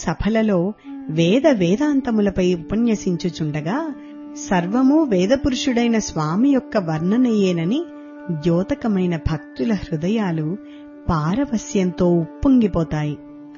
సభలలో వేద వేదాంతములపై ఉపన్యసించుచుండగా సర్వము వేదపురుషుడైన స్వామి యొక్క వర్ణనయేనని ద్యోతకమైన భక్తుల హృదయాలు పారవస్యంతో ఉప్పొంగిపోతాయి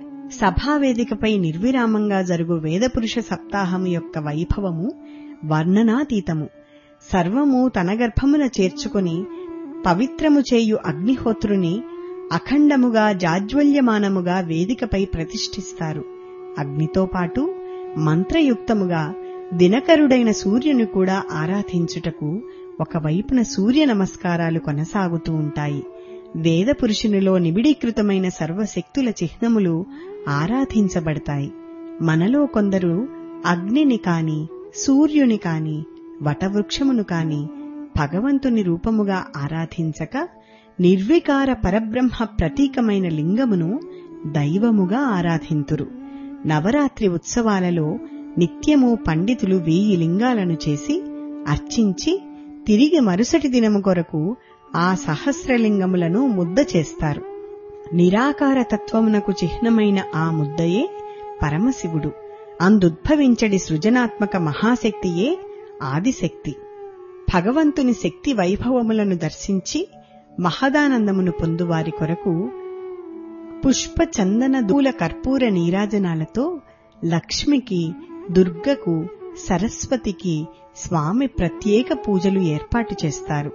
సభావేదికపై నిర్విరామంగా జరుగు వేదపురుష సప్తాహము యొక్క వైభవము వర్ణనాతీతము సర్వము తన గర్భమున చేర్చుకుని పవిత్రము చేయు అగ్నిహోత్రుని అఖండముగా జాజ్వల్యమానముగా వేదికపై ప్రతిష్ఠిస్తారు అగ్నితో పాటు మంత్రయుక్తముగా దినకరుడైన సూర్యుని కూడా ఆరాధించుటకు ఒకవైపున సూర్య నమస్కారాలు కొనసాగుతూ ఉంటాయి వేద పురుషునిలో నిబిడీకృతమైన సర్వశక్తుల చిహ్నములు ఆరాధించబడతాయి మనలో కొందరు అగ్నిని కాని సూర్యుని కాని వటవృక్షమును కాని భగవంతుని రూపముగా ఆరాధించక నిర్వికార పరబ్రహ్మ ప్రతీకమైన లింగమును దైవముగా ఆరాధింతురు నవరాత్రి ఉత్సవాలలో నిత్యము పండితులు వెయ్యి లింగాలను చేసి అర్చించి తిరిగి మరుసటి దినము కొరకు ఆ సహస్రలింగములను ముద్ద చేస్తారు నిరాకార తత్వమునకు చిహ్నమైన ఆ ముద్దయే పరమశివుడు అందుద్భవించడి సృజనాత్మక మహాశక్తియే ఆదిశక్తి భగవంతుని శక్తి వైభవములను దర్శించి మహదానందమును పొందువారి కొరకు పుష్ప చందన దూల కర్పూర నీరాజనాలతో లక్ష్మికి దుర్గకు సరస్వతికి స్వామి ప్రత్యేక పూజలు ఏర్పాటు చేస్తారు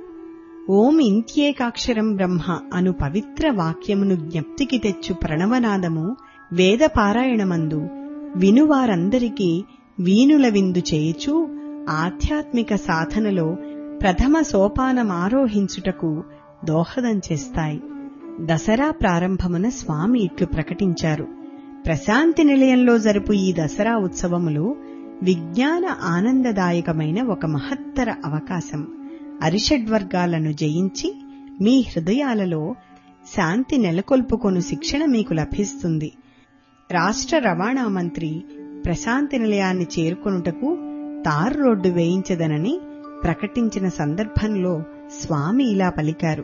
ఓం ఇంత్యేకాక్షరం బ్రహ్మ అను పవిత్ర వాక్యమును జ్ఞప్తికి తెచ్చు ప్రణవనాదము వేద పారాయణమందు వినువారందరికీ వీనుల విందు చేయుచు ఆధ్యాత్మిక సాధనలో ప్రథమ సోపానమారోహించుటకు దోహదం చేస్తాయి దసరా ప్రారంభమున స్వామి ఇట్లు ప్రకటించారు ప్రశాంతి నిలయంలో జరుపు ఈ దసరా ఉత్సవములు విజ్ఞాన ఆనందదాయకమైన ఒక మహత్తర అవకాశం అరిషడ్వర్గాలను జయించి మీ హృదయాలలో శాంతి నెలకొల్పుకొను శిక్షణ మీకు లభిస్తుంది రాష్ట్ర రవాణా మంత్రి ప్రశాంతి నిలయాన్ని చేరుకొనుటకు తారు రోడ్డు వేయించదనని ప్రకటించిన సందర్భంలో స్వామి ఇలా పలికారు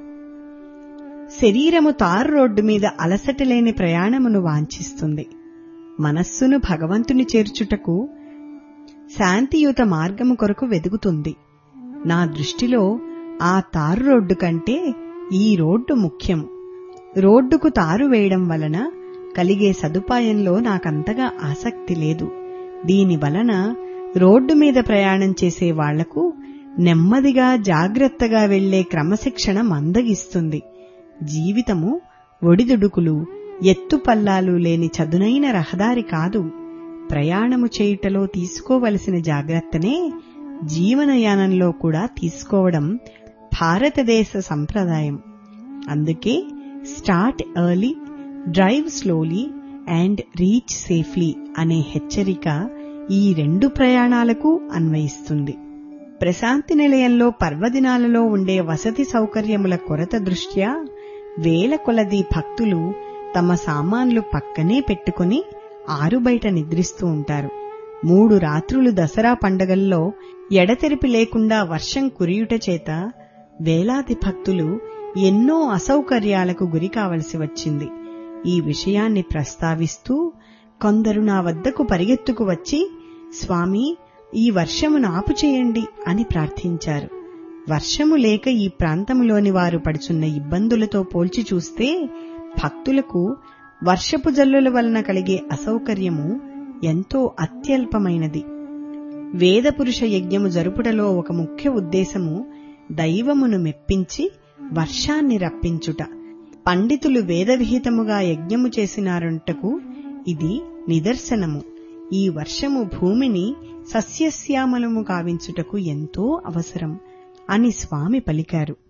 శరీరము తారు రోడ్డు మీద అలసట లేని ప్రయాణమును వాంఛిస్తుంది మనస్సును భగవంతుని చేర్చుటకు శాంతియుత మార్గము కొరకు వెదుగుతుంది నా దృష్టిలో ఆ తారు రోడ్డు కంటే ఈ రోడ్డు ముఖ్యం రోడ్డుకు తారు వేయడం వలన కలిగే సదుపాయంలో నాకంతగా ఆసక్తి లేదు దీని వలన రోడ్డు మీద ప్రయాణం చేసే వాళ్లకు నెమ్మదిగా జాగ్రత్తగా వెళ్లే క్రమశిక్షణ మందగిస్తుంది జీవితము ఒడిదుడుకులు ఎత్తుపల్లాలు లేని చదునైన రహదారి కాదు ప్రయాణము చేయుటలో తీసుకోవలసిన జాగ్రత్తనే జీవనయానంలో కూడా తీసుకోవడం భారతదేశ సంప్రదాయం అందుకే start early drive slowly and reach safely అనే హెచ్చరిక ఈ రెండు ప్రయాణాలకు అన్వయిస్తుంది ప్రశాంతి నిలయంలో పర్వదినాలలో ఉండే వసతి సౌకర్యముల కొరత దృష్ట్యా వేల కొలది భక్తులు తమ సామాన్లు పక్కనే పెట్టుకుని ఆరుబయట నిద్రిస్తూ ఉంటారు మూడు రాత్రులు దసరా పండగల్లో ఎడతెరిపి లేకుండా వర్షం కురియుట చేత వేలాది భక్తులు ఎన్నో అసౌకర్యాలకు గురి కావలసి వచ్చింది ఈ విషయాన్ని ప్రస్తావిస్తూ కొందరు నా వద్దకు పరిగెత్తుకు వచ్చి స్వామి ఈ వర్షమును ఆపు చేయండి అని ప్రార్థించారు వర్షము లేక ఈ ప్రాంతములోని వారు పడుచున్న ఇబ్బందులతో పోల్చి చూస్తే భక్తులకు వర్షపు జల్లుల వలన కలిగే అసౌకర్యము ఎంతో అత్యల్పమైనది వేదపురుష యజ్ఞము జరుపుటలో ఒక ముఖ్య ఉద్దేశము దైవమును మెప్పించి వర్షాన్ని రప్పించుట పండితులు వేదవిహితముగా యజ్ఞము చేసినారంటకు ఇది నిదర్శనము ఈ వర్షము భూమిని సస్యశ్యామలము కావించుటకు ఎంతో అవసరం అని స్వామి పలికారు